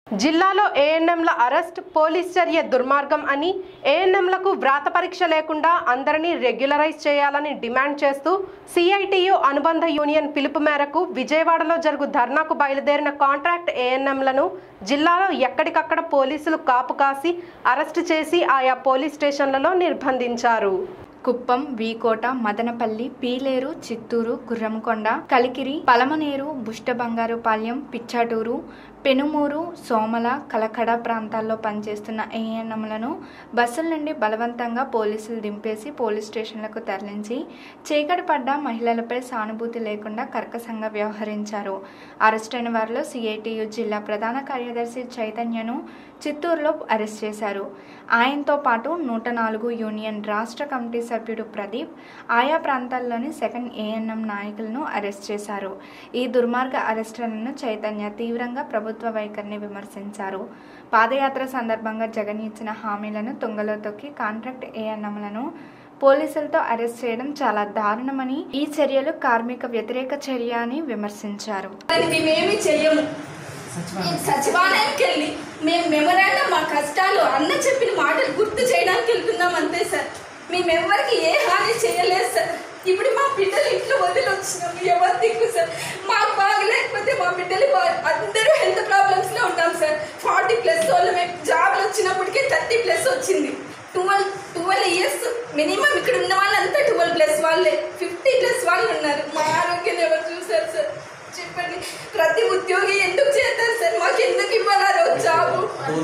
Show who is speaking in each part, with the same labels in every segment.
Speaker 1: జిల్లాలో ఏఎన్ఎంల arrest police చర్య దుర్మార్గం అని ఏఎన్ఎంలకు వ్రాత పరీక్ష లేకుండా అందరినీ రెగ్యులరైజ్ చేయాలని డిమాండ్ చేస్తూ సిఐటియు అనుబంధ యూనియన్ పిలుపు మేరకు విజయవాడలో జరుగు ధర్నాకు బయలుదేరిన కాంట్రాక్ట్ ఏఎన్ఎంలను జిల్లాలో ఎక్కడికక్కడ పోలీసులు కాపు కాసి అరెస్టు చేసి ఆయా పోలీస్ స్టేషన్లలో నిర్బంధించారు
Speaker 2: కుప్పం వీకోట మదనపల్లి పీలేరు చిత్తూరు గుర్రంకొండ కలికిరి పలమనేరు బుష్టబంగారుపాలెం పిచ్చాటూరు పెనుమూరు సోమల కలకడ ప్రాంతాల్లో పనిచేస్తున్న ఏఎన్ఎంలను బస్సుల నుండి బలవంతంగా పోలీసులు దింపేసి పోలీస్ స్టేషన్లకు తరలించి చీకటి పడ్డ మహిళలపై సానుభూతి లేకుండా కర్కశంగా వ్యవహరించారు అరెస్టైన వారిలో సిఐటియు జిల్లా ప్రధాన కార్యదర్శి చైతన్యను చిత్తూరులో అరెస్ట్ చేశారు ఆయనతో పాటు నూట నాలుగు యూనియన్ రాష్ట్ర కమిటీ సభ్యుడు ప్రదీప్ ఆయా ప్రాంతాల్లోని సెకండ్ ఏఎన్ఎం నాయకులను అరెస్ట్ చేశారు ఈ దుర్మార్గ అరెస్టులను చైతన్య తీవ్రంగా ప్రభుత్వ వైఖరిని విమర్శించారు పాదయాత్ర సందర్భంగా జగన్ ఇచ్చిన హామీలను తుంగలో తొక్కి కాంట్రాక్ట్ ఏఎన్ఎంలను పోలీసులతో అరెస్ట్ చేయడం చాలా దారుణమని ఈ చర్యలు కార్మిక వ్యతిరేక చర్య అని విమర్శించారు
Speaker 3: అది మేమేమి చెయ్యము మేము సచివాలయంకి వెళ్ళి మేము మెమరాండం మా కష్టాలు అన్న చెప్పిన మాటలు గుర్తు చేయడానికి వెళ్తున్నాం అంతే సార్ మేమెవ్వరికి ఏ హాని చేయలేదు సార్ ఇప్పుడు మా బిడ్డలు ఇంట్లో వదిలి వచ్చినాం ఎవరు దిక్కు సార్ మాకు బాగలేకపోతే మా బిడ్డలు బా- అందరూ హెల్త్ ప్రాబ్లమ్స్ లో ఉన్నాం సార్ ఫార్టీ ప్లస్ వాళ్ళు మేము జాబ్లు వచ్చినప్పటికే థర్టీ ప్లస్ వచ్చింది ట్వెల్వ్ ట్వెల్వ్ ఇయర్స్ మినిమం ఇక్కడ ఉన్న వాళ్ళంతా ట్వెల్వ్ ప్లస్ వాళ్ళే ఫిఫ్టీ ప్లస్ వాళ్ళు ఉన్నారు మా ఆరోగ్యం ఎవరు చూసారు సార్ చెప్పండి ప్రతి ఉద్యోగి ఎందుకు చేస్తారు సార్ మాకు ఎందుకు ఇవ్వాలి ఆ రోజు జాబు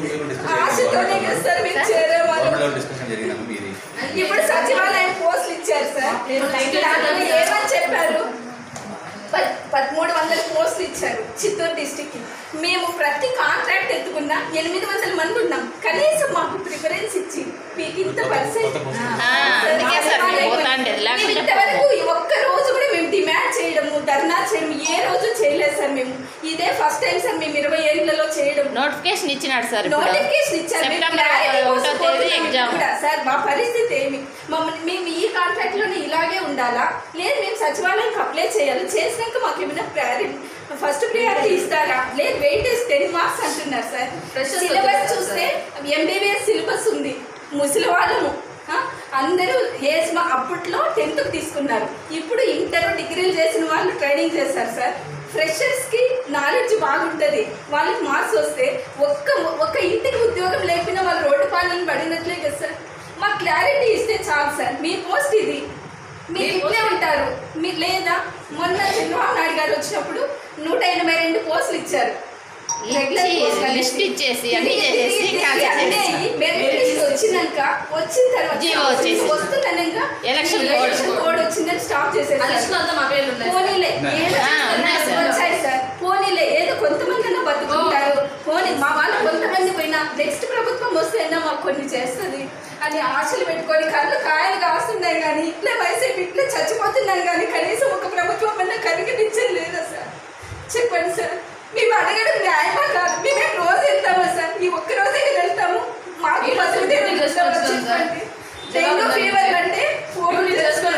Speaker 3: ఆశతోనే కదా సార్ మేము చేరేవాళ్ళం
Speaker 4: బోర్డులో డిస్కషన్ జరిగినాక మీది
Speaker 3: ఇప్పుడు సచివాలయం పోస్టులు ఇచ్చారు సార్ దాంట్లో ఏమని చెప్పారు ప- పదమూడు వందల పోస్టులు ఇచ్చారు చిత్తూరు డిస్టిక్ మేము ప్రతి కాంట్రాక్ట్ ఎత్తుకున్నా ఎనిమిది వందల మంది ఉన్నాం కనీసం మాకు ప్రిఫరెన్స్ ఇచ్చి మీకు ఇంత పర్సెంట్
Speaker 5: అందుకే సార్ మేము పోతాండేది. లేకుంటే
Speaker 3: ఇంతవరకు ఈ ఒక్క రోజు కూడా మేము డిమాండ్ చేయడము ధర్నా చేయడం ఏ రోజు చేయలేదు సార్ మేము ఇదే ఫస్ట్ టైం సార్ మేము ఇరవై ఏళ్లలో చేయడం
Speaker 5: నోటిఫికేషన్ ఇచ్చినాడు సార్ ఇప్పుడు.
Speaker 3: నోటిఫికేషన్ ఇచ్చారు మేము
Speaker 5: సెప్టెంబర్
Speaker 3: clarity
Speaker 5: ఒకటో
Speaker 3: కోసం
Speaker 5: తేదీ
Speaker 3: కోరుతున్నాం
Speaker 5: ఎగ్జామ్
Speaker 3: కూడా. సార్ మా పరిస్థితి ఏమి మమ్మల్ని మేము ఈ కాంట్రాక్ట్ లోనే ఇలాగే ఉండాలా లేదు మేము సచివాలయంకి అప్లై చేయాలి చేసినాక మాకు ఏమైనా ప్రయారిటీ ఫస్ట్ ప్రియారిటీ ఇస్తారా లేదు వెయిటేజ్ టెన్ మార్క్స్ అంటున్నారు సార్ సిలబస్ చూస్తే ఎంబీబీఎస్ సిలబస్ ఉంది ముసలి వాళ్ళము ఆ, అందరూ ఏజ్ మా అప్పట్లో టెన్త్ తీసుకున్నారు ఇప్పుడు ఇంటర్ డిగ్రీలు చేసిన వాళ్ళు ట్రైనింగ్ చేస్తారు సార్ ఫ్రెషర్స్ కి నాలెడ్జ్ బాగుంటది వాళ్ళకి మార్క్స్ వస్తే ఒక్క ఒక్క ఇంటికి ఉద్యోగం లేకపోయినా వాళ్ళు రోడ్డు పాలన పడినట్లే కదా సార్ మా క్లారిటీ ఇస్తే చాలు సార్ మీ పోస్ట్ ఇది మీరు ఇట్లే ఉంటారు మీరు లేదా మొన్న చంద్రబాబు నాయుడు గారు వచ్చినప్పుడు నూట ఎనభై రెండు పోస్టులు ఇచ్చారు రెగ్యులర్
Speaker 5: ఇచ్చి,
Speaker 3: పోస్టులు అనేసి.
Speaker 5: లిస్ట్ ఇచ్చేసి, అన్నీ
Speaker 3: తిరిగి,
Speaker 5: చేసేసి
Speaker 3: తిరిగి,
Speaker 5: cancel
Speaker 3: అన్నీ
Speaker 5: చేసేసి.
Speaker 3: అయ్యి మెరిట్ లిస్ట్ వచ్చినాక వచ్చిన తర్వాత
Speaker 5: జీవో వచ్చేసి.
Speaker 3: వస్తుందనక
Speaker 5: ఎలక్షన్
Speaker 3: ఎలక్షన్
Speaker 5: కోడ్.
Speaker 3: కోడ్ వచ్చిందని స్టాప్ చేసేసారు పోనీలే ఏదో
Speaker 5: ఉన్నాయి సార్.
Speaker 3: వచ్చాయి సార్ పోనీలే ఏదో కొంతమంది అన్నా బతుకుంటారు పోనీ మా వాళ్ళు కొంతమంది పోయినా నెక్స్ట్ ప్రభుత్వం వస్తేనా మాకు కొన్ని చేస్తుంది అని ఆశలు పెట్టుకొని కళ్ళు కాయలు కాస్తున్నాయి కానీ ఇట్లే వైసీపీ ఇట్లే చచ్చిపోతున్నాం కానీ కనీసం ఒక ప్రభుత్వం అన్నా కనిపించడం లేదా సార్ చెప్పండి సార్ మేము అడగడం న్యాయమా కాదు మేమేం రోజు వెళ్తామా సార్ ఈ ఒక్క రోజే కదా వెళ్తాము మాకు బతుకు తెరువు చెప్పండి డెంగ్యూ ఫీవర్ అంటే ఫోన్ చేసుకొని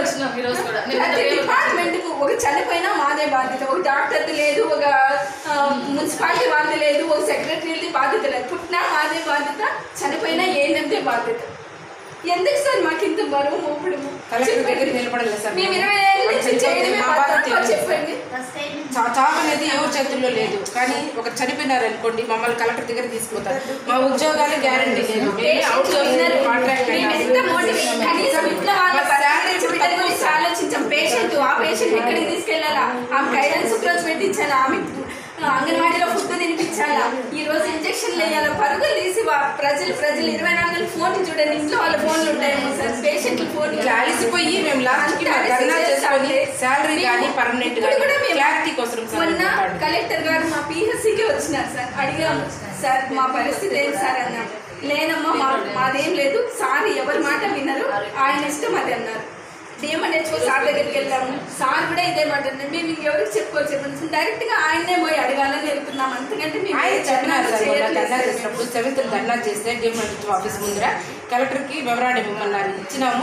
Speaker 3: ప్రతి డిపార్ట్మెంట్ కు ఒక చనిపోయినా మాదే బాధ్యత ఒక డాక్టర్ది లేదు ఒక ఆ, మున్సిపాలిటీ వాళ్ళది లేదు ఒక సెక్రటరీది బాధ్యత లేదు పుట్టినా మాదే బాధ్యత చనిపోయినా ఏంటంటే బాధ్యత ఎందుకు సార్ మాకు ఇంత బరువు మోపుడు
Speaker 6: కలెక్టర్ దగ్గర నిలబడలేదు సార్
Speaker 3: మేము ఇరవై ఏళ్ళ నుంచి చేయడమే
Speaker 6: మా
Speaker 3: బాధ్యత
Speaker 6: బాధ్యత
Speaker 3: చెప్పండి
Speaker 6: చా- చావు అనేది ఎవరి చేతుల్లో లేదు కానీ ఒకరు చనిపోయినారు అనుకోండి మమ్మల్ని కలెక్టర్ దగ్గర తీసుకుపోతారు మా ఉద్యోగాలు గ్యారంటీ లేదు మేమే అవుట్ సోర్సింగ్ కాంట్రాక్ట్
Speaker 3: మేము ఎంత మోటివేట్ కనీసం ఇంట్లో వాళ్ళ పరిస్థితి బిడ్డల గురించి ఆలోచించాం పేషెంట్ ఆ పేషెంట్ ఎక్కడికి తీసుకెళ్లాలా ఆమె గైడెన్స్ రోజు పెట్టించాలా ఆమె అంగన్వాడీలో ఫుడ్ తినిపించాలా ఈ రోజు ఇంజక్షన్లు వేయాలా పరుగులు తీసి వా- ప్రజలు ప్రజలు ఇరవై నాలుగు ఫోన్ చూడండి ఇంట్లో వాళ్ళ ఫోన్లు ఉంటాయేమో సార్ పేషెంట్లు ఫోన్
Speaker 6: ఇట్లా అలసిపోయి మేము లాస్ట్ కి మా ధర్నా చేసుకొని శాలరీ కానీ పర్మనెంట్
Speaker 3: ఇప్పుడు కూడా
Speaker 6: కానీ
Speaker 3: మేము
Speaker 6: క్లారిటీ కోసం సార్
Speaker 3: మొన్న
Speaker 6: మేము పోరాడుతున్నాం.
Speaker 3: కలెక్టర్ గారు మా పిహెచ్సికి వచ్చినారు సార్ అడిగాము సార్ మా పరిస్థితి ఏంటి సార్ అన్నారు లేనమ్మా మా మాదేం లేదు సార్ ఎవరి మాట వినరు ఆయన ఇష్టం అది అన్నారు డిఎంఎన్హెచ్ఓ సార్ దగ్గరికి వెళ్ళాము సార్ కూడా ఇదే మాట అన్నారు మేము ఇంకెవరికి చెప్పుకోవచ్చు చెప్పండి డైరెక్ట్ గా ఆయన్నే పోయి అడగాలని వెళ్తున్నాం అంతకంటే మేము
Speaker 6: ఆయన
Speaker 3: ఏ
Speaker 6: చెప్పినారు సార్ మొన్న
Speaker 3: చేయట్లేదు
Speaker 6: ధర్నా
Speaker 3: సార్.
Speaker 6: చేసినప్పుడు సెవెంత్ ధర్నా చేస్తే డిఎంఎడ్ ఆఫీస్ ముందర కలెక్టర్కి వివరాలు ఇవ్వమన్నారు ఇచ్చినాము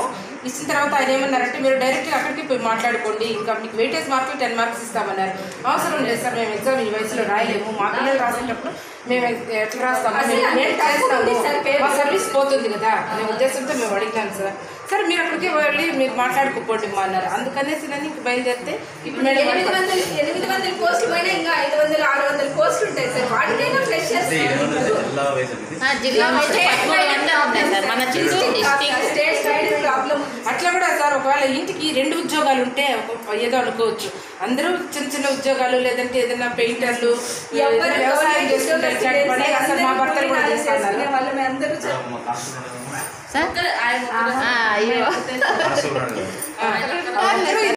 Speaker 6: ఇచ్చిన తర్వాత ఆయన ఏమన్నారంటే మీరు డైరెక్ట్గా అక్కడికి పోయి మాట్లాడుకోండి ఇంకా మీకు వెయిటేజ్ మార్కులు టెన్ మార్క్స్ ఇస్తామన్నారు అవసరం లేదు సార్ మేము ఎగ్జామ్ ఈ వయసులో రాయలేము మా పిల్లలు రాసేటప్పుడు మేము ఎట్లా రాస్తాము
Speaker 3: అసలు
Speaker 6: మేము
Speaker 3: అన్ని
Speaker 6: ఏం
Speaker 3: తక్కువ ఉంది సార్
Speaker 6: చేస్తాము
Speaker 3: పేపర్.
Speaker 6: మా సర్వీస్ పోతుంది కదా అనే ఉద్దేశంతో మేము అడిగినాం సార్ సరే మీరు అక్కడికి వెళ్ళి మీరు మాట్లాడుకోండి మా అన్నారు అందుకనేసి నేను ఇంక బయలుదేరితే ఇప్పుడు మేడం
Speaker 3: ఎనిమిది వందల ఎనిమిది వందల పోస్టులు పోయినా ఇంకా ఐదు వందల ఆరు వందల పోస్టులు ఉంటాయి సార్ వాటికైనా ఫ్రెషర్స్
Speaker 4: జిల్లా వైజ్ అనేది
Speaker 5: ఆ, జిల్లా వైజ్ పదమూడు వందలు ఉన్నాయి సార్ మన Chittoor district
Speaker 3: state side problem
Speaker 6: అట్లా కూడా సార్ ఒకవేళ ఇంటికి రెండు ఉద్యోగాలు ఉంటే ఒక- ఏదో అనుకోవచ్చు అందరూ చిన్న చిన్న ఉద్యోగాలు లేదంటే ఏదైనా పెయింటర్లు
Speaker 3: ఎవరు
Speaker 6: వ్యవసాయం చేసుకుంటే ఇట్లాంటి పని అసలు మా భర్తలు కూడా చేస్తున్నారు
Speaker 3: వాళ్ళు మేము అందరూ చ-
Speaker 4: మా కాస్ట్
Speaker 5: సార్ ఆ, అయ్యో
Speaker 4: కాస్ట్
Speaker 6: అందరూ